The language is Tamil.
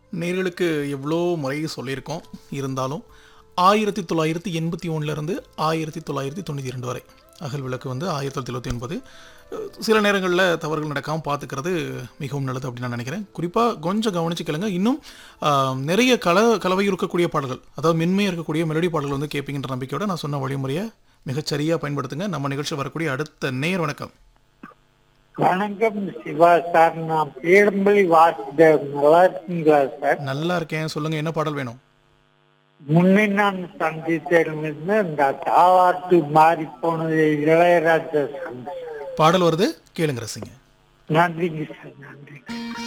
நேர்களுக்கு எவ்வளோ முறை சொல்லியிருக்கோம் இருந்தாலும் ஆயிரத்தி தொள்ளாயிரத்தி எண்பத்தி ஒன்றுலேருந்து ஆயிரத்தி தொள்ளாயிரத்தி தொண்ணூற்றி ரெண்டு வரை அகல் விளக்கு வந்து ஆயிரத்தி தொள்ளாயிரத்தி எழுபத்தி ஒன்பது சில நேரங்களில் தவறுகள் நடக்காமல் பார்த்துக்கிறது மிகவும் நல்லது அப்படின்னு நான் நினைக்கிறேன் குறிப்பாக கொஞ்சம் கவனிச்சு கேளுங்க இன்னும் ஆம், நிறைய கல கலவை இருக்கக்கூடிய பாடல்கள் அதாவது மென்மையாக இருக்கக்கூடிய மெலடி பாடல்கள் வந்து கேட்பீங்கன்ற நம்பிக்கையோட நான் சொன்ன வழிமுறையை மிகச்சரியாக பயன்படுத்துங்க நம்ம நிகழ்ச்சி வரக்கூடிய அடுத்த நேர் வணக்கம் வணக்கம் சிவா சார் நான் பேரம்பள்ளி வாசுதேவ் நல்லா இருக்கீங்களா சார் நல்லா இருக்கேன் சொல்லுங்கள் என்ன பாடல் வேணும் முன்னே நான் சந்தித்திருந்து இந்த தாவாட்டு மாறி போனது இளையராஜா சந்தி பாடல் வருது கேளுங்க ரசிங்க நன்றிங்க சார் நன்றி